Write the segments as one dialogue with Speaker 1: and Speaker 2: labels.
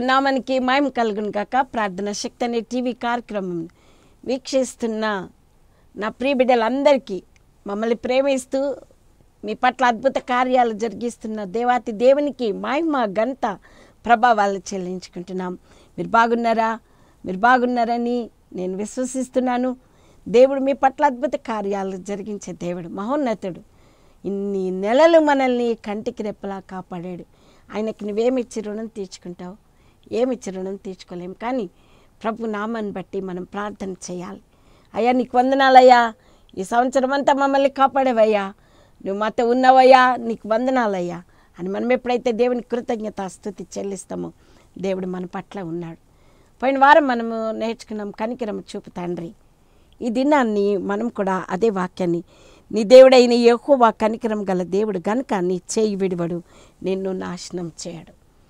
Speaker 1: దేవుని నామానికి మయం కలుగును కాక ప్రార్థన శక్తి అనే టీవీ కార్యక్రమం వీక్షిస్తున్న నా ప్రియ బిడ్డలందరికీ మమ్మల్ని ప్రేమిస్తూ మీ పట్ల అద్భుత కార్యాలు జరిగిస్తున్న దేవాతి దేవునికి మహిమ గంట ప్రభావాలు చెల్లించుకుంటున్నాం మీరు బాగున్నారా మీరు బాగున్నారని నేను విశ్వసిస్తున్నాను దేవుడు మీ పట్ల అద్భుత కార్యాలు జరిగించే దేవుడు మహోన్నతుడు ఇన్ని నెలలు మనల్ని కంటికి రెప్పలా కాపాడాడు ఆయనకి నువ్వేమిచ్చి రుణం తీర్చుకుంటావు ఏమిచ్చి రుణం తీర్చుకోలేం కానీ ప్రభు నామాన్ని బట్టి మనం ప్రార్థన చేయాలి అయ్యా నీకు వందనాలయ్యా ఈ సంవత్సరం అంతా మమ్మల్ని కాపాడేవయ్యా నువ్వు మాతో ఉన్నవయ్యా నీకు వందనాలయ్యా అని మనం ఎప్పుడైతే దేవుని కృతజ్ఞత స్థుతి చెల్లిస్తామో దేవుడు మన పట్ల ఉన్నాడు పోయిన వారం మనము నేర్చుకున్నాం కనికరమ చూపు తండ్రి ఈ దినాన్ని మనం కూడా అదే వాక్యాన్ని నీ దేవుడైన యెహోవా కనికరం గల దేవుడు గనుక నీ చేయి విడివడు నిన్ను నాశనం చేయడు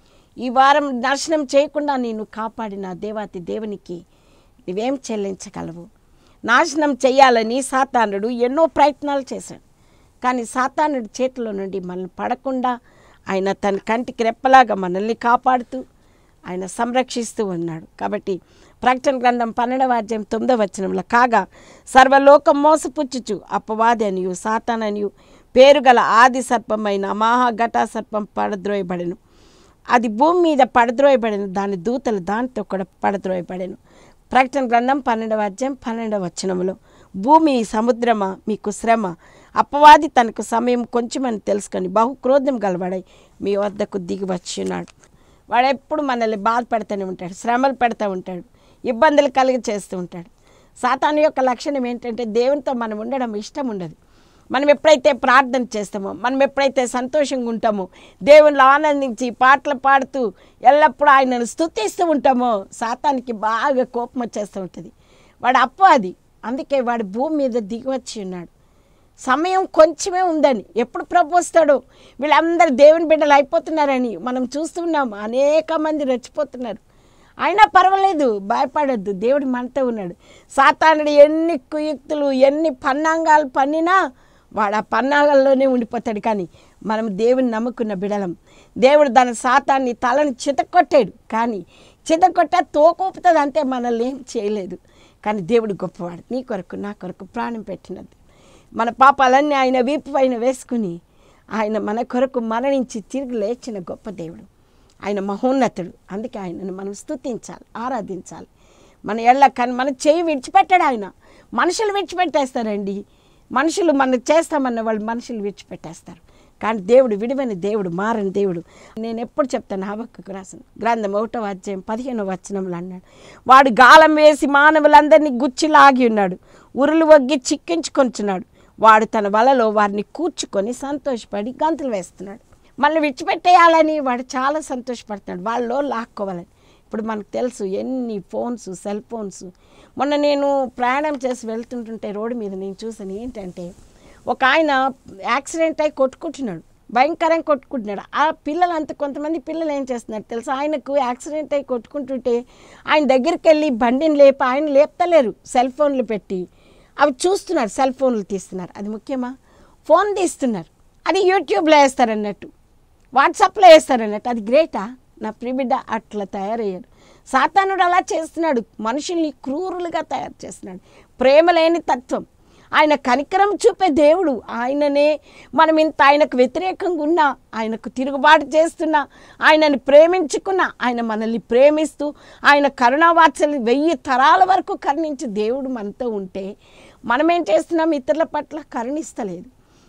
Speaker 1: ఈ వారం నాశనం చేయకుండా నేను కాపాడిన దేవాతి దేవునికి నువ్వేం చెల్లించగలవు నాశనం చేయాలని సాతానుడు ఎన్నో ప్రయత్నాలు చేశాడు కానీ సాతానుడి చేతిలో నుండి మనల్ని పడకుండా ఆయన తన కంటికి రెప్పలాగా మనల్ని కాపాడుతూ ఆయన సంరక్షిస్తూ ఉన్నాడు కాబట్టి ప్రకటన గ్రంథం పన్నెండవ అధ్యాయం తొమ్మిదవ వచనంలో కాగా సర్వలోకం మోసపుచ్చుచు అపవాది అనియు సాతాననియు పేరుగల ఆది సర్పమైన మహాఘటా సర్పం పడద్రోయబడెను అది భూమి మీద పడద్రోయబడెను దాని దూతలు దానితో కూడా పడద్రోయబడెను ప్రకటన గ్రంథం పన్నెండవ అధ్యాయం పన్నెండవ వచనములో భూమి సముద్రమా మీకు శ్రమ అపవాది తనకు సమయం కొంచెమని తెలుసుకొని బహు క్రోధం గలవాడై మీ వద్దకు దిగి వచ్చి ఉన్నాడు వాడు ఎప్పుడు మనల్ని బాధపడుతూనే ఉంటాడు శ్రమలు పెడతా ఉంటాడు ఇబ్బందులు కలిగి చేస్తూ ఉంటాడు సాతాను యొక్క లక్షణం ఏంటంటే దేవునితో మనం ఉండడం ఇష్టం ఉండదు మనం ఎప్పుడైతే ప్రార్థన చేస్తామో మనం ఎప్పుడైతే సంతోషంగా ఉంటామో దేవుళ్ళు ఆనందించి పాటలు పాడుతూ ఎల్లప్పుడూ ఆయనను స్తుతిస్తూ ఉంటామో సాతానికి బాగా కోపం వచ్చేస్తూ ఉంటుంది వాడు అప్పు అది అందుకే వాడు భూమి మీద దిగి వచ్చి ఉన్నాడు సమయం కొంచెమే ఉందని ఎప్పుడు ప్రభు వస్తాడో వీళ్ళందరూ దేవుని బిడ్డలు అయిపోతున్నారని మనం చూస్తున్నాం అనేక మంది రెచ్చిపోతున్నారు అయినా పర్వాలేదు భయపడద్దు దేవుడు మనతో ఉన్నాడు సాతానుడు ఎన్ని కుయుక్తులు ఎన్ని పన్నాంగాలు పన్నినా వాడు ఆ పన్నాగాల్లోనే ఉండిపోతాడు కానీ మనం దేవుని నమ్ముకున్న బిడలం దేవుడు దాని సాతాన్ని తలని చితకొట్టాడు కానీ చితకొట్ట తోకూపుతుంది అంతే మనల్ని ఏం చేయలేదు కానీ దేవుడు గొప్పవాడు నీ కొరకు నా కొరకు ప్రాణం పెట్టినది మన పాపాలన్నీ ఆయన వీపు పైన వేసుకుని ఆయన మన కొరకు మరణించి తిరిగి లేచిన గొప్ప దేవుడు ఆయన మహోన్నతుడు అందుకే ఆయనను మనం స్తుతించాలి ఆరాధించాలి మన ఎళ్ళ కానీ మన చేయి విడిచిపెట్టాడు ఆయన మనుషులు విడిచిపెట్టేస్తారండి మనుషులు మనం చేస్తామన్న వాళ్ళు మనుషులు విడిచిపెట్టేస్తారు కానీ దేవుడు విడివని దేవుడు మారని దేవుడు నేను ఎప్పుడు చెప్తాను హబక్కు రాసిన గ్రంథం ఒకటో అధ్యాయం పదిహేనో వచనంలో అన్నాడు వాడు గాలం వేసి మానవులందరినీ గుచ్చి లాగి ఉన్నాడు ఉరులు వగ్గి చిక్కించుకొంచున్నాడు వాడు తన వలలో వారిని కూర్చుకొని సంతోషపడి గంతులు వేస్తున్నాడు మళ్ళీ విడిచిపెట్టేయాలని వాడు చాలా సంతోషపడుతున్నాడు వాళ్ళలో లాక్కోవాలని ఇప్పుడు మనకు తెలుసు ఎన్ని ఫోన్స్ సెల్ ఫోన్స్ మొన్న నేను ప్రయాణం చేసి వెళ్తుంటుంటే రోడ్డు మీద నేను చూసాను ఏంటంటే ఒక ఆయన యాక్సిడెంట్ అయి కొట్టుకుంటున్నాడు భయంకరంగా కొట్టుకుంటున్నాడు ఆ పిల్లలు అంత కొంతమంది పిల్లలు ఏం చేస్తున్నారు తెలుసా ఆయనకు యాక్సిడెంట్ అయి కొట్టుకుంటుంటే ఆయన దగ్గరికి వెళ్ళి బండిని లేపి ఆయన లేపుతలేరు సెల్ ఫోన్లు పెట్టి అవి చూస్తున్నారు సెల్ ఫోన్లు తీస్తున్నారు అది ముఖ్యమా ఫోన్ తీస్తున్నారు అది యూట్యూబ్లో వేస్తారన్నట్టు వాట్సాప్లో వేస్తారన్నట్టు అది గ్రేటా నా ప్రిబిడ్డ అట్లా తయారయ్యారు సాతానుడు అలా చేస్తున్నాడు మనుషుల్ని క్రూరులుగా తయారు చేస్తున్నాడు ప్రేమ లేని తత్వం ఆయన కనికరం చూపే దేవుడు ఆయననే మనం ఇంత ఆయనకు వ్యతిరేకంగా ఉన్నా ఆయనకు తిరుగుబాటు చేస్తున్నా ఆయనని ప్రేమించుకున్నా ఆయన మనల్ని ప్రేమిస్తూ ఆయన కరుణావాత్సల్యం వెయ్యి తరాల వరకు కరుణించి దేవుడు మనతో ఉంటే మనం ఏం చేస్తున్నాం ఇతరుల పట్ల కరుణిస్తలేదు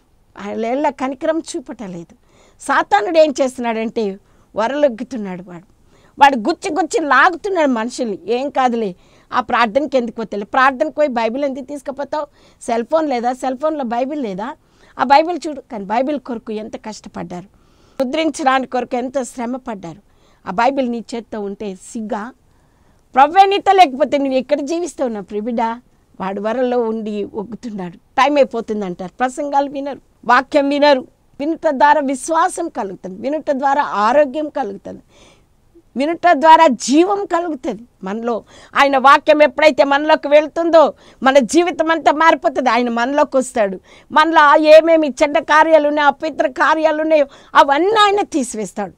Speaker 1: ఆయన కనికరం చూపటలేదు సాతానుడు ఏం చేస్తున్నాడంటే వరలొగ్గుతున్నాడు వాడు వాడు గుచ్చి గుచ్చి లాగుతున్నాడు మనుషుల్ని ఏం కాదులే ఆ ప్రార్థనకి ఎందుకు పోతే ప్రార్థనకు పోయి బైబిల్ ఎందుకు తీసుకుపోతావు సెల్ ఫోన్ లేదా సెల్ ఫోన్లో బైబిల్ లేదా ఆ బైబిల్ చూడు కానీ బైబిల్ కొరకు ఎంత కష్టపడ్డారు ముద్రించడానికి కొరకు ఎంత శ్రమ పడ్డారు ఆ బైబిల్ నీ చేత్తో ఉంటే సిగ్గా ప్రవ్వే నీతో లేకపోతే నువ్వు ఎక్కడ జీవిస్తావు నా ప్రిబిడ వాడు వరలో ఉండి ఒగ్గుతున్నాడు టైం అయిపోతుంది అంటారు ప్రసంగాలు వినరు వాక్యం వినరు వినుట ద్వారా విశ్వాసం కలుగుతుంది వినుట ద్వారా ఆరోగ్యం కలుగుతుంది వినుట ద్వారా జీవం కలుగుతుంది మనలో ఆయన వాక్యం ఎప్పుడైతే మనలోకి వెళ్తుందో మన జీవితం అంతా మారిపోతుంది ఆయన మనలోకి వస్తాడు మనలో ఏమేమి చెడ్డ కార్యాలు ఉన్నాయో అపవిత్ర కార్యాలు ఉన్నాయో అవన్నీ ఆయన తీసివేస్తాడు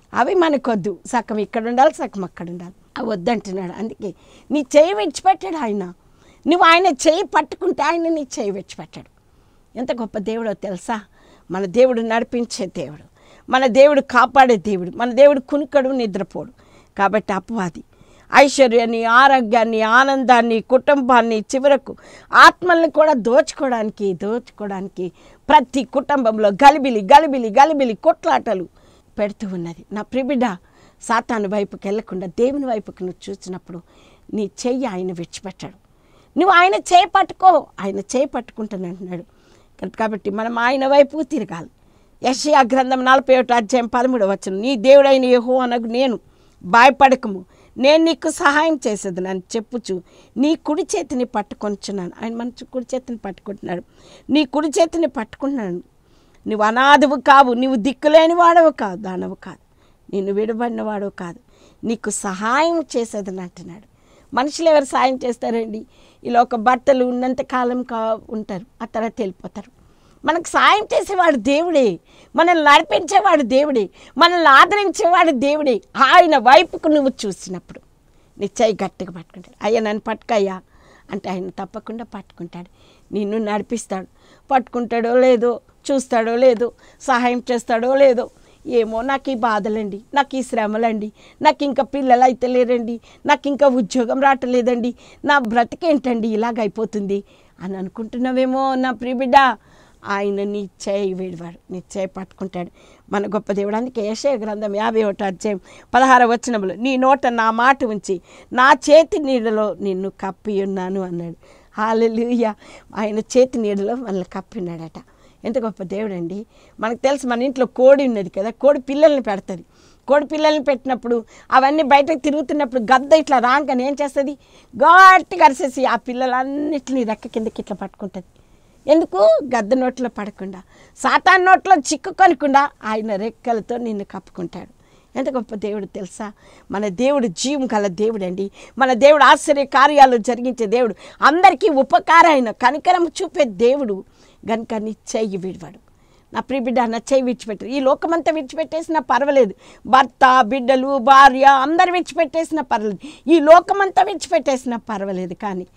Speaker 1: అవి మనకొద్దు సగం ఇక్కడ ఉండాలి సగం అక్కడ ఉండాలి అవి వద్దంటున్నాడు అందుకే నీ చేయి విడిచిపెట్టాడు ఆయన నువ్వు ఆయన చేయి పట్టుకుంటే ఆయన నీ చేయి విడిచిపెట్టాడు ఎంత గొప్ప దేవుడో తెలుసా మన దేవుడు నడిపించే దేవుడు మన దేవుడు కాపాడే దేవుడు మన దేవుడు కునుకడు నిద్రపోడు కాబట్టి అపవాది ఐశ్వర్యాన్ని ఆరోగ్యాన్ని ఆనందాన్ని కుటుంబాన్ని చివరకు ఆత్మల్ని కూడా దోచుకోవడానికి దోచుకోవడానికి ప్రతి కుటుంబంలో గలిబిలి గలిబిలి గలిబిలి కొట్లాటలు పెడుతూ ఉన్నది నా ప్రిబిడ్డ సాతాను వైపుకి వెళ్లకుండా దేవుని వైపుకి నువ్వు చూసినప్పుడు నీ చెయ్యి ఆయన విడిచిపెట్టాడు నువ్వు ఆయన చేయి పట్టుకో ఆయన చేయి పట్టుకుంటాను అంటున్నాడు కాబట్టి మనం ఆయన వైపు తిరగాలి యషయా గ్రంథం నలభై ఒకటి అధ్యాయం పదమూడు వచ్చిన నీ దేవుడైన యహో అనగు నేను భయపడకము నేను నీకు సహాయం చేసేది నన్ను చెప్పుచు నీ కుడి చేతిని పట్టుకొంచున్నాను ఆయన మంచి కుడి చేతిని పట్టుకుంటున్నాడు నీ కుడి చేతిని పట్టుకుంటున్నాను నువ్వు అనాథవు కావు నువ్వు దిక్కులేని వాడవు కాదు దానవు కాదు నిన్ను విడబడిన వాడవు కాదు నీకు సహాయం చేసేదని అంటున్నాడు మనుషులు ఎవరు సాయం చేస్తారండి ఇలా ఒక భర్తలు ఉన్నంత కాలం కా ఉంటారు ఆ తర్వాత వెళ్ళిపోతారు మనకు సాయం చేసేవాడు దేవుడే మనల్ని నడిపించేవాడు దేవుడే మనల్ని ఆదరించేవాడు దేవుడే ఆయన వైపుకు నువ్వు చూసినప్పుడు నీ చెయ్యి గట్టిగా పట్టుకుంటాడు అయ్యా నన్ను పట్టుకయ్యా అంటే ఆయన తప్పకుండా పట్టుకుంటాడు నిన్ను నడిపిస్తాడు పట్టుకుంటాడో లేదో చూస్తాడో లేదో సహాయం చేస్తాడో లేదో ఏమో నాకు ఈ బాధలండి నాకు ఈ శ్రమలండి నాకు ఇంకా పిల్లలు అయితే లేరండి నాకు ఇంకా ఉద్యోగం రావట్లేదండి నా బ్రతికేంటండి ఇలాగ అయిపోతుంది అని అనుకుంటున్నావేమో నా ప్రియబిడ్డ ఆయన నీ చేయి విడివాడు నీ చేయి పట్టుకుంటాడు మన గొప్ప దేవుడు అందుకే యశయ గ్రంథం యాభై ఒకటి అధ్యాయం పదహార వచనములు నీ నోట నా మాట ఉంచి నా చేతి నీడలో నిన్ను కప్పి ఉన్నాను అన్నాడు హాలెలుయ ఆయన చేతి నీడలో మనల్ని కప్పినాడట ఎంత గొప్ప దేవుడు అండి మనకు తెలుసు మన ఇంట్లో కోడి ఉన్నది కదా కోడి పిల్లల్ని పెడుతుంది కోడి పిల్లల్ని పెట్టినప్పుడు అవన్నీ బయటకు తిరుగుతున్నప్పుడు గద్ద ఇట్లా రాగానే ఏం చేస్తుంది గట్టిగా అరిసేసి ఆ పిల్లలన్నిటిని రెక్క కిందకి ఇట్లా పట్టుకుంటుంది ఎందుకు గద్ద నోట్లో పడకుండా సాతాన్ నోట్లో చిక్కుకొనకుండా ఆయన రెక్కలతో నిన్ను కప్పుకుంటాడు ఎంత గొప్ప దేవుడు తెలుసా మన దేవుడు జీవం గల దేవుడు అండి మన దేవుడు ఆశ్చర్య కార్యాలు జరిగించే దేవుడు అందరికీ ఉపకారైన కనికరం చూపే దేవుడు గనుక నీ చెయ్యి విడివాడు నా ప్రియ బిడ్డ నా చెయ్యి విడిచిపెట్టారు ఈ లోకమంతా విడిచిపెట్టేసినా పర్వాలేదు భర్త బిడ్డలు భార్య అందరు విడిచిపెట్టేసినా పర్వాలేదు ఈ లోకమంతా విడిచిపెట్టేసినా పర్వాలేదు కానీ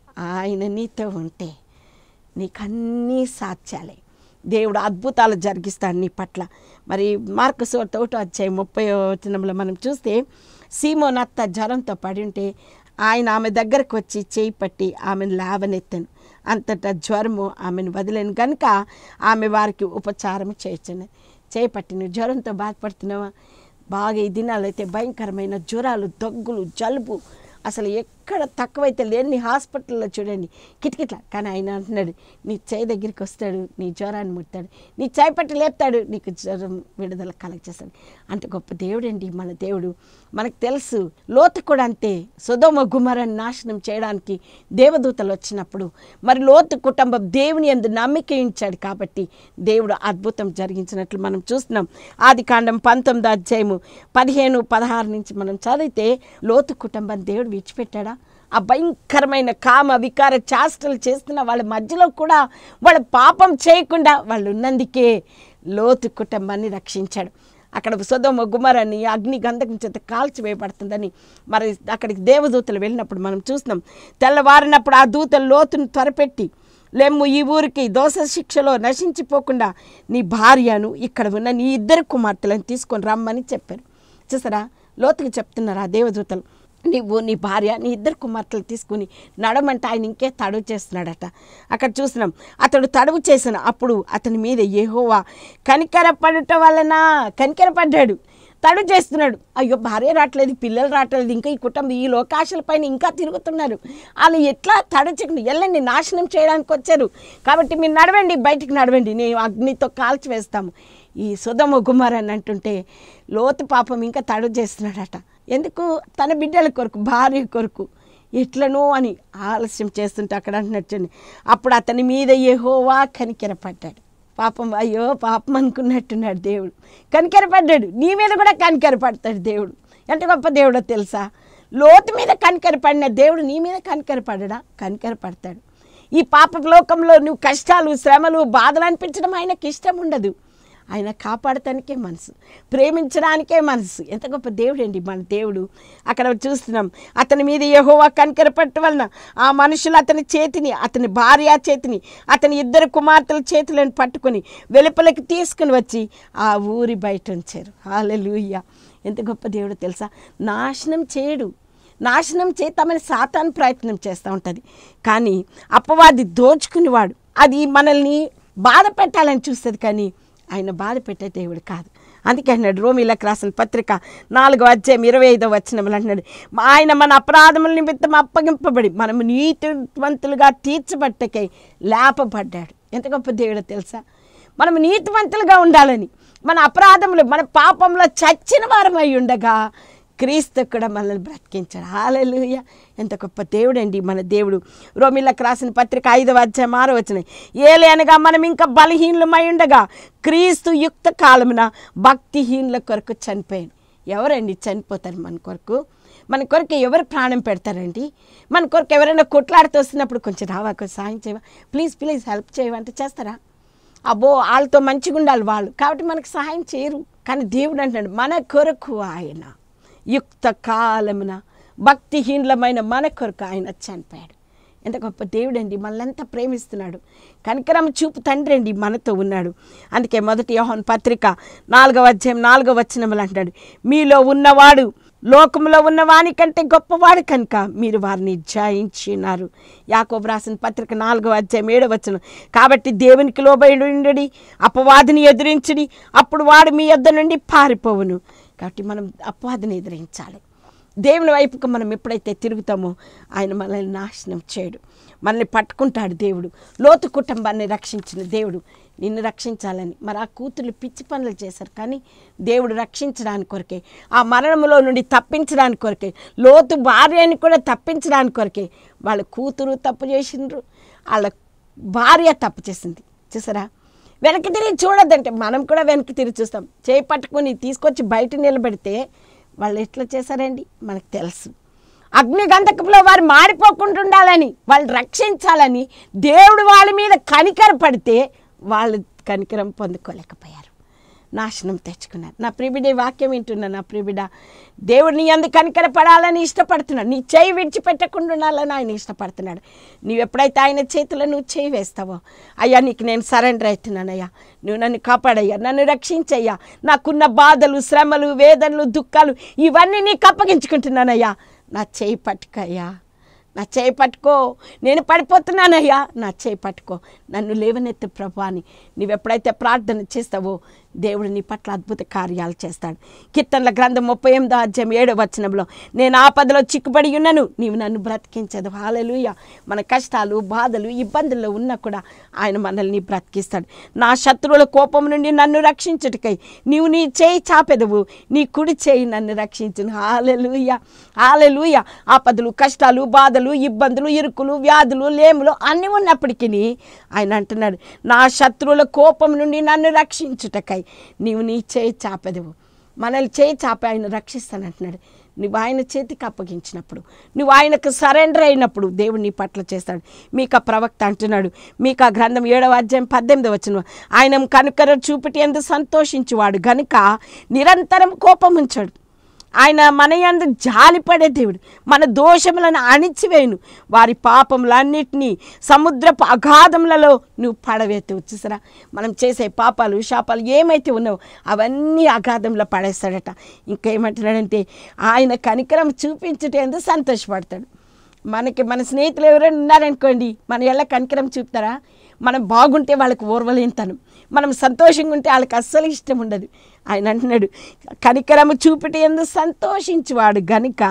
Speaker 1: ఆయన నీతో ఉంటే నీకన్నీ సాధ్యాలే దేవుడు అద్భుతాలు జరిగిస్తాడు నీ పట్ల మరి మార్కు సోట ఒకటో వచ్చాయి ముప్పై వచనంలో మనం చూస్తే సీమోనత్త జ్వరంతో పడి ఉంటే ఆయన ఆమె దగ్గరకు వచ్చి చేయి పట్టి ఆమెను లేవనెత్తాను అంతటా జ్వరము ఆమెను వదిలేను కనుక ఆమె వారికి ఉపచారం చేయొచ్చును చేయి పట్టి నువ్వు జ్వరంతో బాధపడుతున్నావా బాగా ఈ దినాలు అయితే భయంకరమైన జ్వరాలు దగ్గులు జలుబు అసలు ఎక్కడ తక్కువైతే లేని హాస్పిటల్లో చూడండి కిటకిట్లా కానీ ఆయన అంటున్నాడు నీ చేయి దగ్గరికి వస్తాడు నీ జ్వరాన్ని ముడతాడు నీ చేయి పట్టి లేపుతాడు నీకు జ్వరం విడుదల కలగచేస్తాడు అంత గొప్ప దేవుడండి మన దేవుడు మనకు తెలుసు లోతు కూడా అంతే సుధమ గుమరాన్ని నాశనం చేయడానికి దేవదూతలు వచ్చినప్పుడు మరి లోతు కుటుంబం దేవుని ఎందు నమ్మిక ఉంచాడు కాబట్టి దేవుడు అద్భుతం జరిగించినట్లు మనం చూస్తున్నాం ఆది కాండం పంతొమ్మిది అధ్యాయము పదిహేను పదహారు నుంచి మనం చదివితే లోతు కుటుంబం దేవుడు విడిచిపెట్టాడా ఆ భయంకరమైన కామ వికార చేష్టలు చేస్తున్న వాళ్ళ మధ్యలో కూడా వాళ్ళ పాపం చేయకుండా వాళ్ళు ఉన్నందుకే లోతు కుటుంబాన్ని రక్షించాడు అక్కడ సుధమ గుమరని అగ్ని గంధకం చేత కాల్చివేయబడుతుందని మరి అక్కడికి దేవదూతలు వెళ్ళినప్పుడు మనం చూస్తున్నాం తెల్లవారినప్పుడు ఆ దూతలు లోతును త్వరపెట్టి లెమ్ము ఈ ఊరికి దోష శిక్షలో నశించిపోకుండా నీ భార్యను ఇక్కడ ఉన్న నీ ఇద్దరు కుమార్తెలను తీసుకొని రమ్మని చెప్పారు చూసారా లోతుకి చెప్తున్నారు ఆ దేవదూతలు నీవు నీ భార్య నీ ఇద్దరు కుమార్తెలు తీసుకుని నడమంటే ఆయన ఇంకే తడువు చేస్తున్నాడట అక్కడ చూసినాం అతడు తడువు చేసిన అప్పుడు అతని మీద ఏహోవా కనికర పడటం వలన కనికర పడ్డాడు తడు చేస్తున్నాడు అయ్యో భార్య రావట్లేదు పిల్లలు రావట్లేదు ఇంకా ఈ కుటుంబం ఈ లోకాశల పైన ఇంకా తిరుగుతున్నారు వాళ్ళు ఎట్లా తడు చేయకుండా వెళ్ళండి నాశనం చేయడానికి వచ్చారు కాబట్టి మీరు నడవండి బయటికి నడవండి నేను అగ్నితో కాల్చి వేస్తాము ఈ సుధమ గుమార్ అని అంటుంటే లోతు పాపం ఇంకా తడు చేస్తున్నాడట ఎందుకు తన బిడ్డల కొరకు భార్య కొరకు ఎట్లనో అని ఆలస్యం చేస్తుంటే అక్కడ అంటున్నట్టు అప్పుడు అతని మీద ఏహోవా కనికెర పడ్డాడు పాపం అయ్యో పాపం అనుకున్నట్టున్నాడు దేవుడు కనికెర పడ్డాడు నీ మీద కూడా కనికెర పడతాడు దేవుడు ఎంత గొప్ప దేవుడో తెలుసా లోతు మీద కనికెర పడిన దేవుడు నీ మీద కనికెర పడడా కనికెర పడతాడు ఈ పాప లోకంలో నువ్వు కష్టాలు శ్రమలు బాధలు అనిపించడం ఆయనకి ఇష్టం ఉండదు ఆయన కాపాడటానికే మనసు ప్రేమించడానికే మనసు ఎంత గొప్ప దేవుడు అండి మన దేవుడు అక్కడ చూస్తున్నాం అతని మీద యెహోవా కనికర పట్టు వలన ఆ మనుషులు అతని చేతిని అతని భార్య చేతిని అతని ఇద్దరు కుమార్తెల చేతులను పట్టుకొని వెలుపలకి తీసుకుని వచ్చి ఆ ఊరి బయట ఉంచారు హాలెలూయ ఎంత గొప్ప దేవుడు తెలుసా నాశనం చేయడు నాశనం చేద్దామని సాతాను ప్రయత్నం చేస్తూ ఉంటుంది కానీ అపవాది దోచుకునేవాడు అది మనల్ని బాధ పెట్టాలని చూస్తుంది కానీ ఆయన బాధ పెట్టే దేవుడు కాదు అందుకే అన్నాడు రోమిలకు రాసిన పత్రిక నాలుగో అధ్యాయం ఇరవై ఐదో వచ్చినములు అంటున్నాడు ఆయన మన అపరాధముల నిమిత్తం అప్పగింపబడి మనము నీతివంతులుగా తీర్చబట్టకై లేపబడ్డాడు ఎంత గొప్ప దేవుడో తెలుసా మనం నీతివంతులుగా ఉండాలని మన అపరాధములు మన పాపంలో చచ్చిన వారమై ఉండగా క్రీస్తు కూడా మనల్ని బ్రతికించాడు హాలెలుయ ఎంత గొప్ప దేవుడు అండి మన దేవుడు రోమిలకు రాసిన పత్రిక ఐదవ అధ్యాయం ఆరో వచ్చిన ఏలే అనగా మనం ఇంకా బలహీనులమై ఉండగా క్రీస్తు యుక్త కాలమున భక్తిహీనుల కొరకు చనిపోయాను ఎవరండి చనిపోతారు మన కొరకు మన కొరకు ఎవరు ప్రాణం పెడతారండి మన కొరకు ఎవరైనా కొట్లాడుతూ వస్తున్నప్పుడు కొంచెం రావా కొంచెం సాయం చేయవా ప్లీజ్ ప్లీజ్ హెల్ప్ చేయవా అంటే చేస్తారా అబ్బో వాళ్ళతో మంచిగా ఉండాలి వాళ్ళు కాబట్టి మనకు సహాయం చేయరు కానీ దేవుడు అంటున్నాడు మన కొరకు ఆయన యుక్త కాలమున భక్తిహీనులమైన మన కొరకు ఆయన చనిపోయాడు ఎంత గొప్ప దేవుడు అండి మనల్ని ప్రేమిస్తున్నాడు కనికరం చూపు తండ్రి అండి మనతో ఉన్నాడు అందుకే మొదటి యోహన్ పత్రిక నాలుగవ అధ్యాయం నాలుగవ వచనములు అంటాడు మీలో ఉన్నవాడు లోకంలో ఉన్న వాని కంటే గొప్పవాడు కనుక మీరు వారిని జయించినారు యాకోబు రాసిన పత్రిక నాలుగవ అధ్యాయం ఏడవ వచనం కాబట్టి దేవునికి లోబడి ఉండడి అపవాదిని ఎదిరించుడి అప్పుడు వాడు మీ యొద్ద నుండి పారిపోవును కాబట్టి మనం అపవాదిని ఎదిరించాలి దేవుని వైపుకు మనం ఎప్పుడైతే తిరుగుతామో ఆయన మనల్ని నాశనం చేయడు మనల్ని పట్టుకుంటాడు దేవుడు లోతు కుటుంబాన్ని రక్షించిన దేవుడు నిన్ను రక్షించాలని మరి ఆ కూతుర్లు పిచ్చి పనులు చేశారు కానీ దేవుడు రక్షించడానికి కొరకే ఆ మరణంలో నుండి తప్పించడానికి కొరకే లోతు భార్యని కూడా తప్పించడానికి కొరకే వాళ్ళ కూతురు తప్పు చేసిండ్రు వాళ్ళ భార్య తప్పు చేసింది చూసారా వెనక్కి తిరిగి చూడొద్దంటే మనం కూడా వెనక్కి తిరిగి చూస్తాం చేయి పట్టుకొని తీసుకొచ్చి బయట నిలబెడితే వాళ్ళు ఎట్లా చేశారండి మనకు తెలుసు అగ్ని గంధకంలో వారు మాడిపోకుండా ఉండాలని వాళ్ళు రక్షించాలని దేవుడు వాళ్ళ మీద కనికర పడితే వాళ్ళు కనికరం పొందుకోలేకపోయారు నాశనం తెచ్చుకున్నారు నా ప్రిబిడే వాక్యం వింటున్నా నా ప్రిబిడ దేవుడిని ఎందుకు కనికర పడాలని ఇష్టపడుతున్నాడు నీ చేయి విడిచిపెట్టకుండా ఉండాలని ఆయన ఇష్టపడుతున్నాడు నువ్వు ఎప్పుడైతే ఆయన చేతిలో నువ్వు చేయి వేస్తావో అయ్యా నీకు నేను సరెండర్ అవుతున్నానయ్యా నువ్వు నన్ను కాపాడయ్యా నన్ను రక్షించయ్యా నాకున్న బాధలు శ్రమలు వేదనలు దుఃఖాలు ఇవన్నీ నీకు అప్పగించుకుంటున్నానయ్యా నా చేయి పట్టుకయ్యా నా చేయి పట్టుకో నేను పడిపోతున్నానయ్యా నా చేయి పట్టుకో నన్ను లేవనెత్తి ప్రభా అని నువ్వు ఎప్పుడైతే ప్రార్థన చేస్తావో దేవుడు నీ పట్ల అద్భుత కార్యాలు చేస్తాడు కీర్తనల గ్రంథం ముప్పై ఎనిమిదో అధ్యాయం ఏడో వచనంలో నేను ఆపదలో చిక్కుబడి ఉన్నాను నీవు నన్ను బ్రతికించదు హాలలుయ మన కష్టాలు బాధలు ఇబ్బందుల్లో ఉన్నా కూడా ఆయన మనల్ని బ్రతికిస్తాడు నా శత్రువుల కోపం నుండి నన్ను రక్షించుటకై నీవు నీ చేయి చాపెదవు నీ కుడి చేయి నన్ను రక్షించును హాలెలుయ హాలెలుయ ఆపదలు కష్టాలు బాధలు ఇబ్బందులు ఇరుకులు వ్యాధులు లేములు అన్నీ ఉన్నప్పటికీ ఆయన అంటున్నాడు నా శత్రువుల కోపం నుండి నన్ను రక్షించుటకై నీవు నీ చేయి చాపెదవు మనల్ని చేయి చాపి ఆయన రక్షిస్తానంటున్నాడు నువ్వు ఆయన చేతికి అప్పగించినప్పుడు నువ్వు ఆయనకు సరెండర్ అయినప్పుడు దేవుడు నీ పట్ల చేస్తాడు మీకు ఆ ప్రవక్త అంటున్నాడు మీకు ఆ గ్రంథం ఏడవ అధ్యాయం పద్దెనిమిది వచ్చిన ఆయన కనుకర చూపిటి ఎందు సంతోషించువాడు గనుక నిరంతరం కోపం ఉంచాడు ఆయన మన యందు జాలిపడే దేవుడు మన దోషములను అణిచివేయును వారి పాపములన్నిటినీ సముద్రపు అగాధములలో నువ్వు పడవేత్తు చూసారా మనం చేసే పాపాలు శాపాలు ఏమైతే ఉన్నావో అవన్నీ అగాధంలో పడేస్తాడట ఇంకేమంటున్నాడంటే ఆయన కనికరం చూపించుటేందుకు సంతోషపడతాడు మనకి మన స్నేహితులు ఎవరైనా ఉన్నారనుకోండి మన ఎలా కనికరం చూపుతారా మనం బాగుంటే వాళ్ళకి ఓర్వలేంతనం మనం సంతోషంగా ఉంటే వాళ్ళకి అస్సలు ఇష్టం ఉండదు ఆయన అంటున్నాడు కనికరము చూపిటి ఎందుకు సంతోషించువాడు గనుక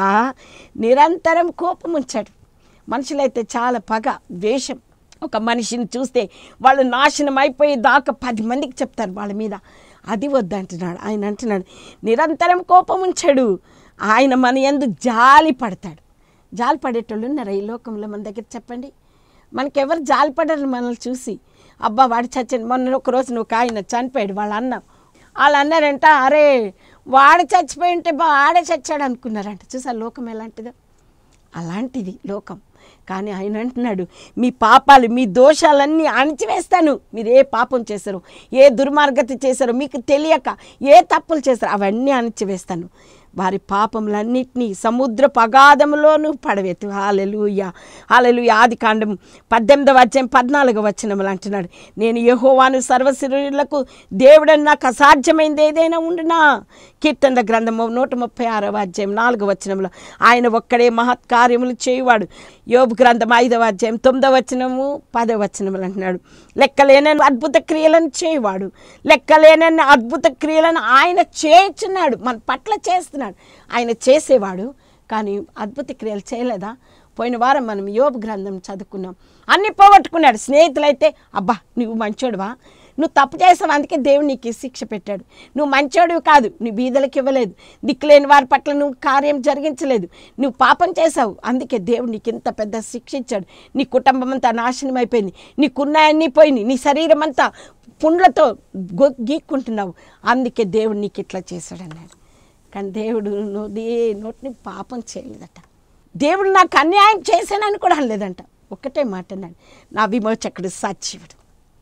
Speaker 1: నిరంతరం కోపం ఉంచాడు మనుషులైతే చాలా పగ ద్వేషం ఒక మనిషిని చూస్తే వాళ్ళు నాశనం అయిపోయి దాకా పది మందికి చెప్తారు వాళ్ళ మీద అది వద్దంటున్నాడు ఆయన అంటున్నాడు నిరంతరం కోపం ఉంచాడు ఆయన మన ఎందు జాలి పడతాడు జాలి పడేటోళ్ళు ఉన్నారా ఈ లోకంలో మన దగ్గర చెప్పండి మనకెవరు జాలి పడరు మనల్ని చూసి అబ్బా వాడు చచ్చాడు మొన్న ఒక రోజు నువ్వు ఆయన చనిపోయాడు వాళ్ళ అన్న వాళ్ళు అన్నారంట అరే వాడు చచ్చిపోయి ఉంటే బా ఆడే చచ్చాడు అనుకున్నారంట చూసా లోకం ఎలాంటిదో అలాంటిది లోకం కానీ ఆయన అంటున్నాడు మీ పాపాలు మీ దోషాలన్నీ అణిచివేస్తాను మీరు ఏ పాపం చేశారో ఏ దుర్మార్గత చేశారో మీకు తెలియక ఏ తప్పులు చేశారో అవన్నీ అణిచివేస్తాను వారి పాపములన్నిటినీ సముద్ర పగాధములోను పడవేతు హాలెలుయ హాలెలుయ ఆది కాండం పద్దెనిమిదవ అధ్యాయం పద్నాలుగవ వచనములు అంటున్నాడు నేను యెహోవాను సర్వశరీరులకు దేవుడని నాకు అసాధ్యమైంది ఏదైనా ఉండునా కీర్తనల గ్రంథము నూట ముప్పై ఆరవ అధ్యాయం నాలుగవ వచనంలో ఆయన ఒక్కడే మహత్కార్యములు చేయువాడు యోబు గ్రంథం ఐదవ అధ్యాయం తొమ్మిదవ వచనము పదవ వచనములు అంటున్నాడు లెక్కలేనని అద్భుత క్రియలను చేయువాడు లెక్కలేనని అద్భుత క్రియలను ఆయన చేయుచున్నాడు మన పట్ల చేస్తున్నాడు ఆయన చేసేవాడు కానీ అద్భుత క్రియలు చేయలేదా పోయిన వారం మనం యోబు గ్రంథం చదువుకున్నాం అన్ని పోగొట్టుకున్నాడు స్నేహితులైతే అబ్బా నువ్వు మంచోడువా నువ్వు తప్పు చేసావు అందుకే దేవుడు నీకు ఈ శిక్ష పెట్టాడు నువ్వు మంచోడివి కాదు నువ్వు బీదలకు ఇవ్వలేదు దిక్కులేని వారి పట్ల నువ్వు కార్యం జరిగించలేదు నువ్వు పాపం చేసావు అందుకే దేవుడు నీకు ఇంత పెద్ద శిక్ష ఇచ్చాడు నీ కుటుంబం అంతా నాశనం అయిపోయింది నీకున్నాయన్నీ పోయినాయి నీ శరీరం అంతా పుండ్లతో గొ గీక్కుంటున్నావు అందుకే దేవుడు నీకు ఇట్లా చేశాడు అన్నాడు కానీ దేవుడు నోది నోటిని పాపం చేయలేదట దేవుడు నాకు అన్యాయం చేశానని కూడా అనలేదంట ఒక్కటే మాట అన్నాడు నా విమోచకుడు సజీవుడు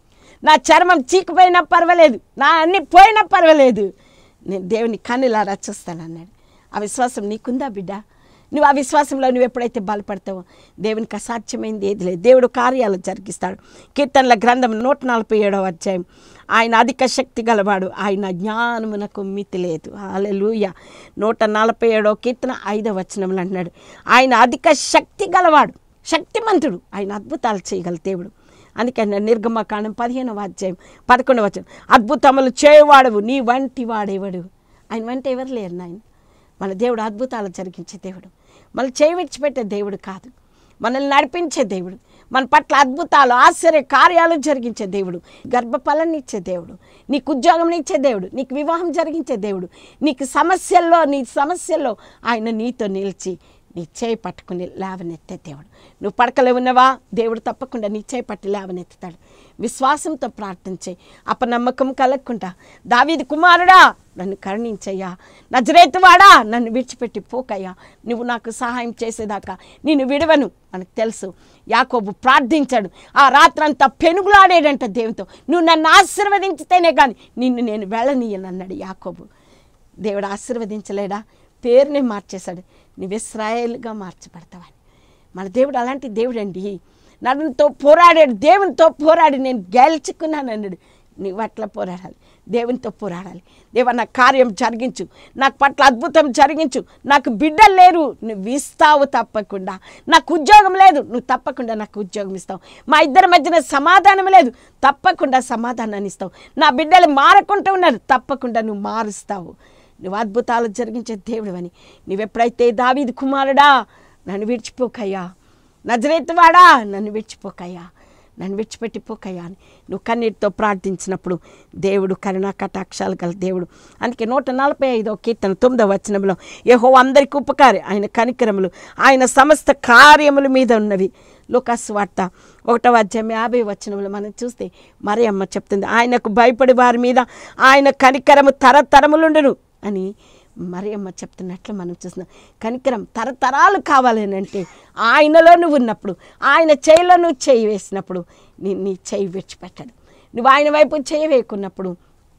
Speaker 1: నా చర్మం చీకిపోయినా పర్వాలేదు నా అన్ని పోయినా పర్వాలేదు నేను దేవుని కన్నులారా చూస్తాను అన్నాడు ఆ విశ్వాసం నీకుందా బిడ్డ నువ్వు ఆ విశ్వాసంలో నువ్వు ఎప్పుడైతే బలపడతావో దేవునికి అసాధ్యమైంది ఏది లేదు దేవుడు కార్యాలు జరిగిస్తాడు కీర్తనల గ్రంథం నూట నలభై ఏడవ అధ్యాయం ఆయన అధిక శక్తి గలవాడు ఆయన జ్ఞానమునకు మితి లేదు హాలెలూయ నూట నలభై ఏడవ కీర్తన ఐదవ వచనములు అంటున్నాడు ఆయన అధిక శక్తి గలవాడు శక్తిమంతుడు ఆయన అద్భుతాలు చేయగల దేవుడు అందుకే అన్నాడు నిర్గమకాండం పదిహేనవ అధ్యాయం పదకొండవ వచనం అద్భుతములు చేయవాడవు నీ వంటి వాడేవాడు ఆయన వంటి ఎవరు లేరు నాయన మన దేవుడు అద్భుతాలు జరిగించే దేవుడు మనల్ని చేయి విడిచిపెట్టే దేవుడు కాదు మనల్ని నడిపించే దేవుడు మన పట్ల అద్భుతాలు ఆశ్చర్య కార్యాలు జరిగించే దేవుడు గర్భఫలాన్ని ఇచ్చే దేవుడు నీకు ఉద్యోగం ఇచ్చే దేవుడు నీకు వివాహం జరిగించే దేవుడు నీకు సమస్యల్లో నీ సమస్యల్లో ఆయన నీతో నిలిచి నీ చేయి పట్టుకుని లేవనెత్తే దేవుడు నువ్వు పడకలో ఉన్నవా దేవుడు తప్పకుండా నీ చేయి పట్టి లేవనెత్తుతాడు విశ్వాసంతో ప్రార్థించే అపనమ్మకం కలగకుండా దావీది కుమారుడా నన్ను కరుణించయ్యా నజరేతువాడా నన్ను విడిచిపెట్టి పోకయ్యా నువ్వు నాకు సహాయం చేసేదాకా నేను విడవను మనకు తెలుసు యాకోబు ప్రార్థించాడు ఆ రాత్రంతా పెనుగులాడేడంట దేవునితో నువ్వు నన్ను ఆశీర్వదించితేనే కానీ నిన్ను నేను వెళ్ళనీయను అన్నాడు యాకోబు దేవుడు ఆశీర్వదించలేడా పేరునే మార్చేశాడు నువ్వు ఇస్రాయేల్గా మార్చబడతావని మన దేవుడు అలాంటి దేవుడు అండి నన్నుతో పోరాడాడు దేవునితో పోరాడి నేను గెలుచుకున్నాను అన్నాడు నువ్వు అట్లా పోరాడాలి దేవునితో పోరాడాలి దేవ నా కార్యం జరిగించు నాకు పట్ల అద్భుతం జరిగించు నాకు బిడ్డలు లేరు నువ్వు ఇస్తావు తప్పకుండా నాకు ఉద్యోగం లేదు నువ్వు తప్పకుండా నాకు ఉద్యోగం ఇస్తావు మా ఇద్దరి మధ్యన సమాధానం లేదు తప్పకుండా సమాధానాన్ని ఇస్తావు నా బిడ్డలు మారకుంటూ ఉన్నారు తప్పకుండా నువ్వు మారుస్తావు నువ్వు అద్భుతాలు జరిగించే దేవుడు అని నువ్వెప్పుడైతే దావీది కుమారుడా నన్ను విడిచిపోకయ్యా నజరేతువాడా నన్ను విడిచిపోకయ్యా నన్ను విడిచిపెట్టిపోకయ్యా అని నువ్వు కన్నీటితో ప్రార్థించినప్పుడు దేవుడు కరుణా కటాక్షాలు గల దేవుడు అందుకే నూట నలభై ఐదో కీర్తన తొమ్మిదవ వచనంలో ఏహో అందరికి ఉపకారి ఆయన కనికరములు ఆయన సమస్త కార్యముల మీద ఉన్నవి లోకాస్ వార్త ఒకటవ అధ్యాయం యాభై వచనంలో మనం చూస్తే మరి అమ్మ చెప్తుంది ఆయనకు భయపడి వారి మీద ఆయన కనికరము తరతరములుండును అని మరి అమ్మ చెప్తున్నట్లు మనం చూస్తున్నాం కనికరం తరతరాలు కావాలి అని అంటే ఆయనలో నువ్వు ఉన్నప్పుడు ఆయన చేయిలో నువ్వు చేయి వేసినప్పుడు నీ నీ చేయి విడిచిపెట్టాడు నువ్వు ఆయన వైపు చేయి వేయకున్నప్పుడు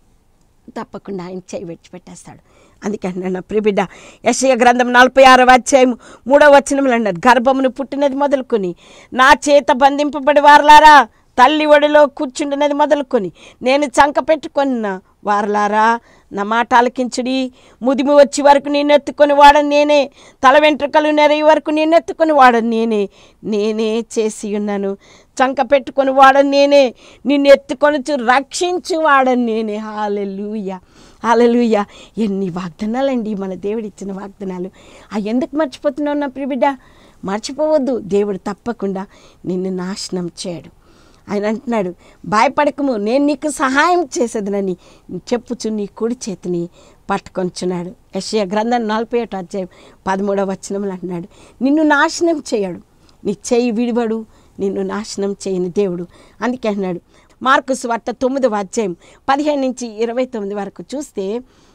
Speaker 1: తప్పకుండా ఆయన చేయి విడిచిపెట్టేస్తాడు అందుకే అన్నాడు నా ప్రిబిడ్డ యశయ గ్రంథం నలభై ఆరవ అధ్యాయం మూడవ వచనములు అన్నాడు గర్భమును పుట్టినది మొదలుకొని నా చేత బంధింపబడి వారలారా తల్లి ఒడిలో కూర్చుండినది మొదలుకొని నేను చంక పెట్టుకున్న వారలారా నా మాట ఆలకించుడి ముదిమి వచ్చి వరకు నేను ఎత్తుకొని వాడని నేనే తల వెంట్రుకలు నెరయి వరకు నేను ఎత్తుకొని వాడని నేనే నేనే చేసి ఉన్నాను చంక పెట్టుకొని వాడని నేనే నిన్ను ఎత్తుకొని రక్షించు వాడని నేనే హాలెలూయ హాలెలూయ ఎన్ని వాగ్దానాలండి మన దేవుడు ఇచ్చిన వాగ్దానాలు ఆ ఎందుకు మర్చిపోతున్నావు నా ప్రిబిడ్డ మర్చిపోవద్దు దేవుడు తప్పకుండా నిన్ను నాశనం చేయడు ఆయన అంటున్నాడు భయపడకము నేను నీకు సహాయం చేసేదనని చెప్పుచు నీ కుడి చేతిని పట్టుకొంచున్నాడు యషయ గ్రంథం నలభై ఒకటి అధ్యాయం పదమూడవ వచనములు అంటున్నాడు నిన్ను నాశనం చేయడు నీ చేయి విడివడు నిన్ను నాశనం చేయని దేవుడు అందుకే అన్నాడు మార్కుస్ వార్త తొమ్మిదవ అధ్యాయం పదిహేను నుంచి ఇరవై తొమ్మిది వరకు చూస్తే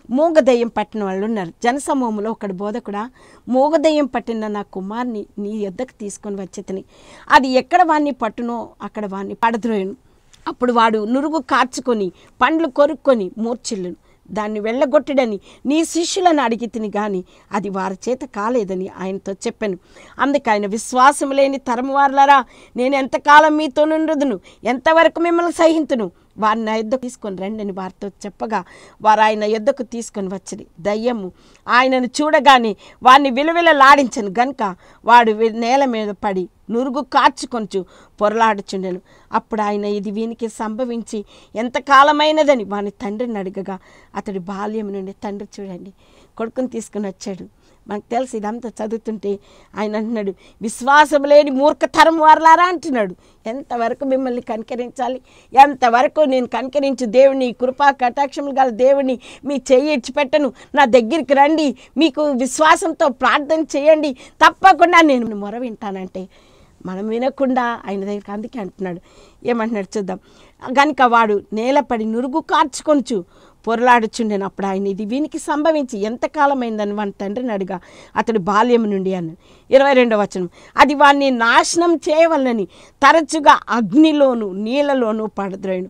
Speaker 1: మూగదయ్యం పట్టిన వాళ్ళు ఉన్నారు జనసమూహంలో ఒకడు బోధకుడా మూగదయ్యం పట్టిన నా కుమార్ని నీ యొద్దకు తీసుకొని వచ్చేతని అది ఎక్కడ వాణ్ణి పట్టునో అక్కడ వాణ్ణి పడద్రోయను అప్పుడు వాడు నురుగు కార్చుకొని పండ్లు కొరుక్కొని మూర్చిల్లును దాన్ని వెళ్ళగొట్టడని నీ శిష్యులను అడిగి తిని కానీ అది వారి చేత కాలేదని ఆయనతో చెప్పాను అందుకు ఆయన విశ్వాసం లేని తరము వారులారా నేను ఎంతకాలం మీతో నుండుదును ఎంతవరకు మిమ్మల్ని సహింతును వారిని నా యుద్ధకు తీసుకొని రండి అని వారితో చెప్పగా వారు ఆయన యుద్ధకు తీసుకొని వచ్చింది దయ్యము ఆయనను చూడగానే వారిని విలువిలలాడించను గనుక వాడు వి- నేల మీద పడి నురుగు కార్చుకొంచు పొరలాడుచుండెను అప్పుడు ఆయన ఇది వీనికి సంభవించి ఎంతకాలమైనదని వాని తండ్రిని అడగగా అతడి బాల్యం నుండి తండ్రి చూడండి కొడుకుని తీసుకుని వచ్చాడు మనకు తెలుసు ఇదంతా చదువుతుంటే ఆయన అంటున్నాడు విశ్వాసం లేని మూర్ఖతరం వారలారా అంటున్నాడు ఎంతవరకు మిమ్మల్ని కనికరించాలి ఎంతవరకు నేను కనికరించు దేవుని కృపా కటాక్షములు గల దేవుని మీ చెయ్యి ఇచ్చిపెట్టను నా దగ్గరికి రండి మీకు విశ్వాసంతో ప్రార్థన చేయండి తప్పకుండా నేను మొర వింటానంటే మనం వినకుండా ఆయన దగ్గరికి అందుకే అంటున్నాడు ఏమంటున్నాడు చూద్దాం కనుక వాడు నేలపడి నురుగు కార్చుకొంచు పొరలాడుచుండెను అప్పుడు ఆయన ఇది వీనికి సంభవించి ఎంతకాలమైందని వాని తండ్రిని అడిగా అతడు బాల్యం నుండి అన్న ఇరవై రెండవ వచనం అది వాడిని నాశనం చేయవలనని తరచుగా అగ్నిలోను నీళ్ళలోను పడద్రోయను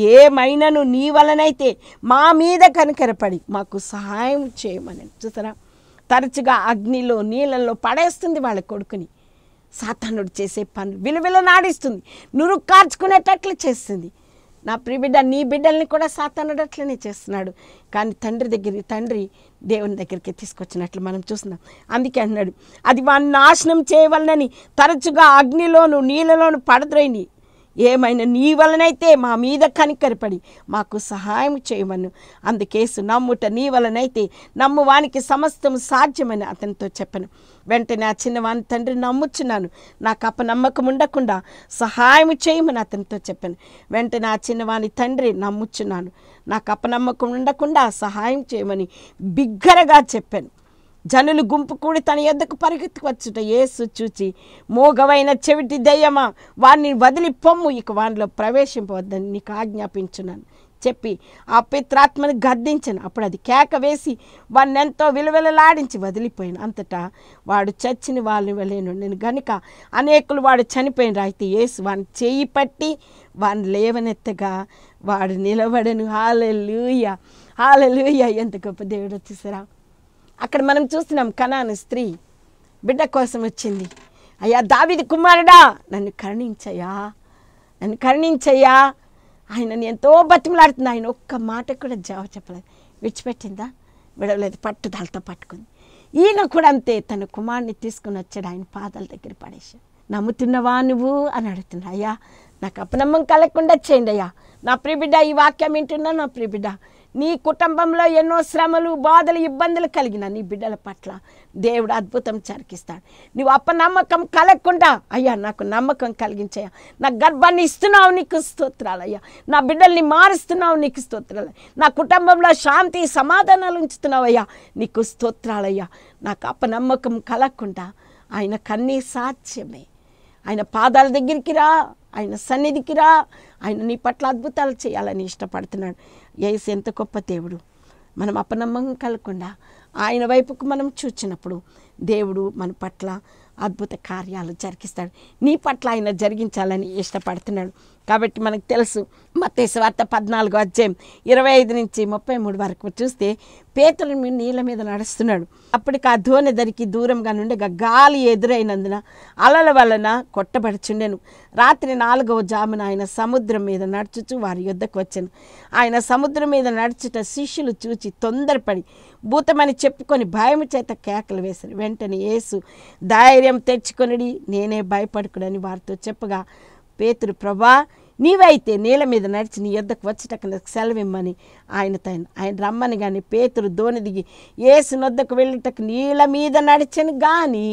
Speaker 1: ఏమైనను నీ వలనైతే మా మీద కనికరపడి మాకు సహాయం చేయమని చూసారా తరచుగా అగ్నిలో నీళ్ళల్లో పడేస్తుంది వాళ్ళ కొడుకుని సాతానుడు చేసే పనులు విలువిల నాడిస్తుంది నురుగు కార్చుకునేటట్లు చేస్తుంది నా ప్రిబిడ్డ నీ బిడ్డల్ని కూడా సాతానుడు అట్లనే చేస్తున్నాడు కానీ తండ్రి దగ్గర తండ్రి దేవుని దగ్గరికి తీసుకొచ్చినట్లు మనం చూస్తున్నాం అందుకే అన్నాడు అది వాడిని నాశనం చేయవలనని తరచుగా అగ్నిలోను నీళ్ళలోను పడద్రోయిని ఏమైనా నీ వలనైతే మా మీద కనికరపడి మాకు సహాయం చేయమను అందుకేసు నమ్ముట నీ వలనైతే నమ్ము వానికి సమస్తం సాధ్యమని అతనితో చెప్పను వెంటనే ఆ చిన్నవాని తండ్రి నమ్ముచున్నాను నాకు అపనమ్మకం ఉండకుండా సహాయం చేయమని అతనితో చెప్పాను వెంటనే ఆ చిన్నవాని తండ్రి నమ్ముచున్నాను నాకు అపనమ్మకం ఉండకుండా సహాయం చేయమని బిగ్గరగా చెప్పాను జనులు గుంపు కూడి తన యొద్దకు పరిగెత్తుకొచ్చుట యేసు చూచి మోగవైన చెవిటి దయ్యమా వారిని వదిలి పొమ్ము ఇక వారిలో ప్రవేశింపవద్దని నీకు ఆజ్ఞాపించున్నాను చెప్పి ఆ పిత్రాత్మని గద్దించను అప్పుడు అది కేక వేసి వాడిని ఎంతో విలువెలలాడించి వదిలిపోయాను అంతటా వాడు చచ్చిన వాళ్ళని వెళ్ళాను నేను గనుక అనేకులు వాడు చనిపోయిన అయితే యేసు వాడిని చేయి పట్టి వాడిని లేవనెత్తగా వాడు నిలబడను హాలెలుయ హాలెలుయ ఎంత గొప్ప దేవుడు వచ్చేసరా అక్కడ మనం చూస్తున్నాం కనాను స్త్రీ బిడ్డ కోసం వచ్చింది అయ్యా దావిది కుమారుడా నన్ను కరుణించయ్యా నన్ను కరుణించయ్యా ఆయనని ఎంతో బతిమలాడుతుంది ఆయన ఒక్క మాట కూడా జవాబు చెప్పలేదు విడిచిపెట్టిందా విడవలేదు పట్టుదలతో పట్టుకుంది ఈయన కూడా అంతే తన కుమారుని తీసుకుని వచ్చాడు ఆయన పాదాల దగ్గర పడేశాడు నమ్ముతున్నవా నువ్వు అని అడుగుతున్నా అయ్యా నాకు అపనమ్మం కలగకుండా చేయండి అయ్యా నా ప్రిబిడ్డ ఈ వాక్యం వింటున్నా నా ప్రిబిడ్డ నీ కుటుంబంలో ఎన్నో శ్రమలు బాధలు ఇబ్బందులు కలిగిన నీ బిడ్డల పట్ల దేవుడు అద్భుతం చరికిస్తాడు నువ్వు అపనమ్మకం కలగకుండా అయ్యా నాకు నమ్మకం కలిగించయ్యా నా గర్భాన్ని ఇస్తున్నావు నీకు స్తోత్రాలు అయ్యా నా బిడ్డల్ని మారుస్తున్నావు నీకు స్తోత్రాలు నా కుటుంబంలో శాంతి సమాధానాలు ఉంచుతున్నావు అయ్యా నీకు స్తోత్రాలయ్యా నాకు అపనమ్మకం కలగకుండా ఆయన కన్నీ సాధ్యమే ఆయన పాదాల దగ్గరికి రా ఆయన సన్నిధికి రా ఆయన నీ పట్ల అద్భుతాలు చేయాలని ఇష్టపడుతున్నాడు ఏసు ఎంత గొప్ప దేవుడు మనం అపనమ్మకం కలగకుండా ఆయన వైపుకు మనం చూచినప్పుడు దేవుడు మన పట్ల అద్భుత కార్యాలు జరిగిస్తాడు నీ పట్ల ఆయన జరిగించాలని ఇష్టపడుతున్నాడు కాబట్టి మనకు తెలుసు మత్తయి వార్త పద్నాలుగో అధ్యాయం ఇరవై ఐదు నుంచి ముప్పై మూడు వరకు చూస్తే పేతులు మీ నీళ్ళ మీద నడుస్తున్నాడు అప్పటికి ఆ ధోని దరికి దూరంగా నుండగా గాలి ఎదురైనందున అలల వలన కొట్టబడుచుండెను రాత్రి నాలుగవ జామున ఆయన సముద్రం మీద నడుచుచు వారి యుద్ధకు వచ్చాను ఆయన సముద్రం మీద నడుచుట శిష్యులు చూచి తొందరపడి భూతమని చెప్పుకొని భయం చేత కేకలు వేశారు వెంటనే యేసు ధైర్యం తెచ్చుకొనిడి నేనే భయపడుకుడని వారితో చెప్పగా పేతురు ప్రభా నీవైతే నీళ్ళ మీద నడిచి నీ యొద్దకు వచ్చేటకు నాకు సెలవిమ్మని ఆయన తైన ఆయన రమ్మని కానీ పేతురు దోని దిగి ఏసు నొద్దకు వెళ్ళటకు నీళ్ళ మీద నడిచను కానీ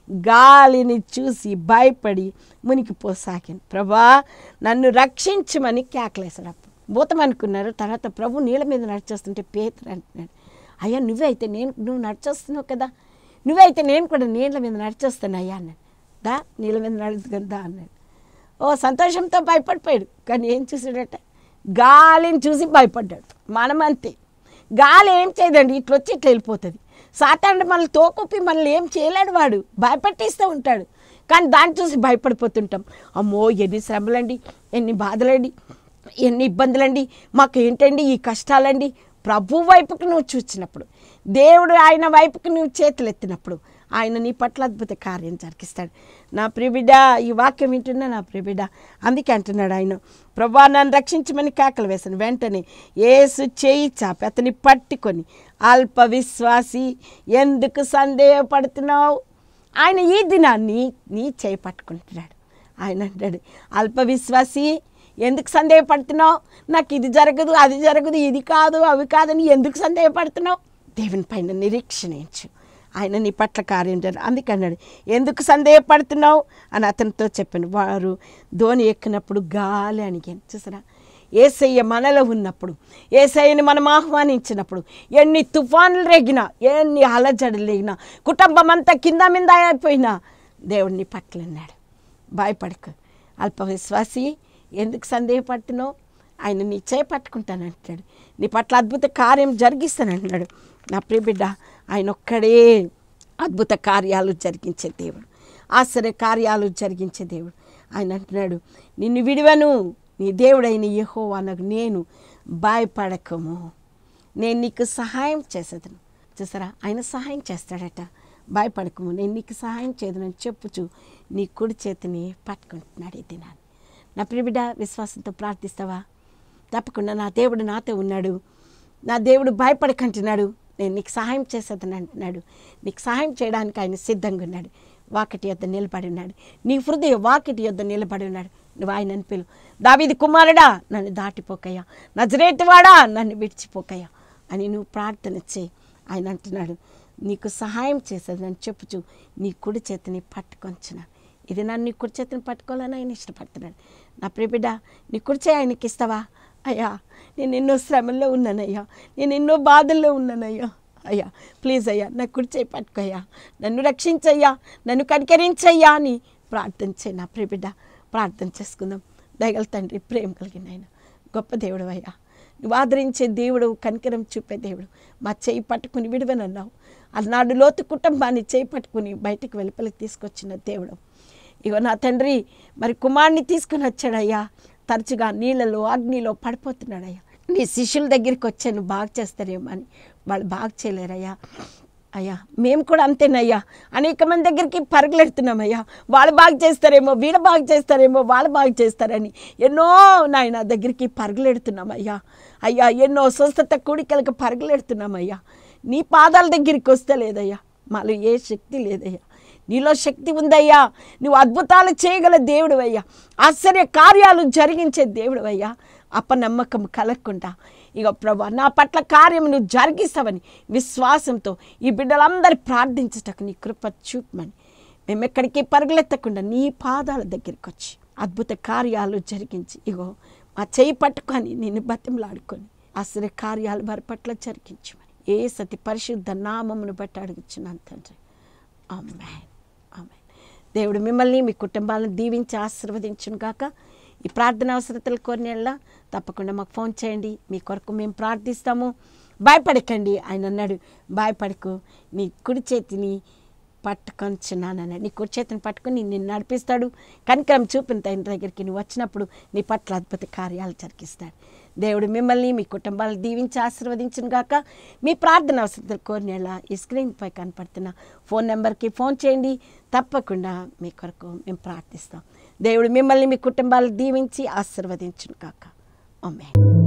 Speaker 1: గాలిని చూసి భయపడి మునిగిపోసాగాను ప్రభా నన్ను రక్షించమని కేకలేశాడు అప్పుడు భూతం అనుకున్నారు తర్వాత ప్రభు నీళ్ళ మీద నడిచేస్తుంటే పేతురు అంటున్నాడు అయ్యా నువ్వైతే నేను నువ్వు నడిచేస్తున్నావు కదా నువ్వైతే నేను కూడా నీళ్ళ మీద నడిచేస్తాను అయ్యా అన్నాడు దా నీళ్ళ మీద నడుచుకుందా అన్నాడు ఓ సంతోషంతో భయపడిపోయాడు కానీ ఏం చూసాడట గాలిని చూసి భయపడ్డాడు మనం అంతే గాలి ఏం చేయదండి ఇట్లా వచ్చి ఇట్లా వెళ్ళిపోతుంది సాతాండు మనల్ని తోకొప్పి మనల్ని ఏం చేయలేడు వాడు భయపెట్టిస్తూ ఉంటాడు కానీ దాన్ని చూసి భయపడిపోతుంటాం అమ్మో ఎన్ని శ్రమలండి ఎన్ని బాధలండి ఎన్ని ఇబ్బందులండి మాకు ఏంటండి ఈ కష్టాలండి ప్రభు వైపుకి నువ్వు చూసినప్పుడు దేవుడు ఆయన వైపుకి నువ్వు చేతులు ఎత్తినప్పుడు ఆయన నీ పట్ల అద్భుత కార్యం జరిగిస్తాడు నా ప్రియబిడ్డ ఈ వాక్యం వింటున్నా నా ప్రియబిడ్డ అందుకే అంటున్నాడు ఆయన ప్రభా నన్ను రక్షించమని కేకలు వేశాను వెంటనే ఏసు చేయి చాపి అతని పట్టుకొని అల్ప విశ్వాసి ఎందుకు సందేహపడుతున్నావు ఆయన ఈ దినాన్ని నీ చేయి పట్టుకుంటున్నాడు ఆయన అంటాడు అల్ప విశ్వాసి ఎందుకు సందేహపడుతున్నావు నాకు ఇది జరగదు అది జరగదు ఇది కాదు అవి కాదని ఎందుకు సందేహపడుతున్నావు దేవుని పైన నిరీక్షణించు ఆయన నీ పట్ల కార్యం జరు అందుకన్నాడు ఎందుకు సందేహపడుతున్నావు అని అతనితో చెప్పాను వారు ధోని ఎక్కినప్పుడు గాలి అనిగాను చూసారా ఏసయ్య మనలో ఉన్నప్పుడు ఏసయ్యని మనం ఆహ్వానించినప్పుడు ఎన్ని తుఫాన్లు రేగినా ఎన్ని అలజడులు లేగినా కుటుంబం అంతా కింద మీద అయిపోయినా దేవుడిని పట్ల ఉన్నాడు భయపడకు అల్ప విశ్వాసి ఎందుకు సందేహపడుతున్నావు ఆయన నీ చేయి పట్టుకుంటానంటాడు నీ పట్ల అద్భుత కార్యం జరిగిస్తానంటున్నాడు నా ప్రియబిడ్డ ఆయన ఒక్కడే అద్భుత కార్యాలు జరిగించే దేవుడు ఆశ్చర్య కార్యాలు జరిగించే దేవుడు ఆయన అంటున్నాడు నిన్ను విడివను నీ దేవుడైన యహో అనకు నేను భయపడకము నేను నీకు సహాయం చేసేదను చూసారా ఆయన సహాయం చేస్తాడట భయపడకము నేను నీకు సహాయం చేయదనని చెప్పుచు నీ కుడి చేతిని పట్టుకుంటున్నాడు ఈ దినాన్ని నా ప్రియబిడ్డ విశ్వాసంతో ప్రార్థిస్తావా తప్పకుండా నా దేవుడు నాతో ఉన్నాడు నా దేవుడు భయపడకంటున్నాడు నేను నీకు సహాయం చేసేదని అంటున్నాడు నీకు సహాయం చేయడానికి ఆయన సిద్ధంగా ఉన్నాడు వాకిటి యొద్ద నిలబడి ఉన్నాడు నీ హృదయ వాకిటి యొద్ద నిలబడి ఉన్నాడు నువ్వు ఆయనని పిలు దావిది కుమారుడా నన్ను దాటిపోకయ్యా నజరేటివాడా నన్ను విడిచిపోకయ్యా అని నువ్వు ప్రార్థన చేయి ఆయన అంటున్నాడు నీకు సహాయం చేసేదని చెప్పుచు నీ కుడి చేతిని పట్టుకొంచున్నాను ఇది నన్ను నీ కుడి చేతిని పట్టుకోవాలని ఆయన ఇష్టపడుతున్నాడు నా ప్రియబిడ్డ నీ కుడి చేయి ఆయనకి ఇస్తావా అయ్యా నేను ఎన్నో శ్రమల్లో ఉన్నానయ్యా నేను ఎన్నో బాధల్లో ఉన్నానయ్యా అయ్యా ప్లీజ్ అయ్యా నా కుడి చేయి పట్టుకోయ్యా నన్ను రక్షించయ్యా నన్ను కనికరించయ్యా అని ప్రార్థన చేయి నా ప్రియబిడ్డ ప్రార్థన చేసుకుందాం దయగల తండ్రి ప్రేమ కలిగిన ఆయన గొప్ప దేవుడు అయ్యా నువ్వు ఆదరించే దేవుడు కనికరం చూపే దేవుడు మా చేయి పట్టుకుని విడవనన్నావు అలనాడు లోతు కుటుంబాన్ని చేయి పట్టుకుని బయటకు వెలుపలికి తీసుకొచ్చిన దేవుడు ఇగో నా తండ్రి మరి కుమారుని తీసుకుని వచ్చాడయ్యా తరచుగా నీళ్ళలో అగ్నిలో పడిపోతున్నాడయ్యా నీ శిష్యుల దగ్గరికి వచ్చాను బాగు చేస్తారేమో అని వాళ్ళు బాగు చేయలేరయ్యా అయ్యా మేము కూడా అంతేనయ్యా అనేక మంది దగ్గరికి పరుగులెడుతున్నామయ్యా వాళ్ళు బాగు చేస్తారేమో వీళ్ళు బాగు చేస్తారేమో వాళ్ళు బాగు చేస్తారని ఎన్నో నాయన దగ్గరికి పరుగులెడుతున్నామయ్యా అయ్యా ఎన్నో స్వస్థత కూడికలకు పరుగులెడుతున్నామయ్యా నీ పాదాల దగ్గరికి వస్తే లేదయ్యా మాలో ఏ శక్తి లేదయ్యా నీలో శక్తి ఉందయ్యా నువ్వు అద్భుతాలు చేయగల దేవుడు అయ్యా ఆశ్చర్య కార్యాలు జరిగించే దేవుడు అయ్యా అపనమ్మకం కలగకుండా ఇక ప్రభా నా పట్ల కార్యం నువ్వు జరిగిస్తావని విశ్వాసంతో ఈ బిడ్డలందరూ ప్రార్థించటకు నీ కృప చూపమని మేము ఎక్కడికి పరుగులెత్తకుండా నీ పాదాల దగ్గరికి వచ్చి అద్భుత కార్యాలు జరిగించి ఇగో మా చేయి పట్టుకొని నిన్ను బతిమలాడుకొని ఆశ్చర్య కార్యాలు వారి పట్ల జరిగించమని ఏ సతి పరిశుద్ధ నామమును బట్టి అడుగుచున్నాను తండ్రి ఆమెన్ ఆమెన్ దేవుడు మిమ్మల్ని మీ కుటుంబాలను దీవించి ఆశీర్వదించును గాక ఈ ప్రార్థన అవసరతలు కోరినలా తప్పకుండా మాకు ఫోన్ చేయండి మీ కొరకు మేము ప్రార్థిస్తాము భయపడకండి ఆయన అన్నాడు భయపడకు నీ కుడి చేతిని పట్టుకొంచున్నానన్నాడు నీ కుడి చేతిని పట్టుకొని నిన్ను నడిపిస్తాడు కనికరం చూపిన తండ్రి దగ్గరికి నువ్వు వచ్చినప్పుడు నీ పట్ల అద్భుత కార్యాలు జరిగిస్తాడు దేవుడు మిమ్మల్ని మీ కుటుంబాలను దీవించి ఆశీర్వదించును గాక మీ ప్రార్థన అవసరం కోరినేలా ఈ స్క్రీన్పై కనపడుతున్న ఫోన్ నెంబర్కి ఫోన్ చేయండి తప్పకుండా మీ కొరకు మేము ప్రార్థిస్తాం దేవుడు మిమ్మల్ని మీ కుటుంబాలు దీవించి ఆశీర్వదించును గాక ఆమె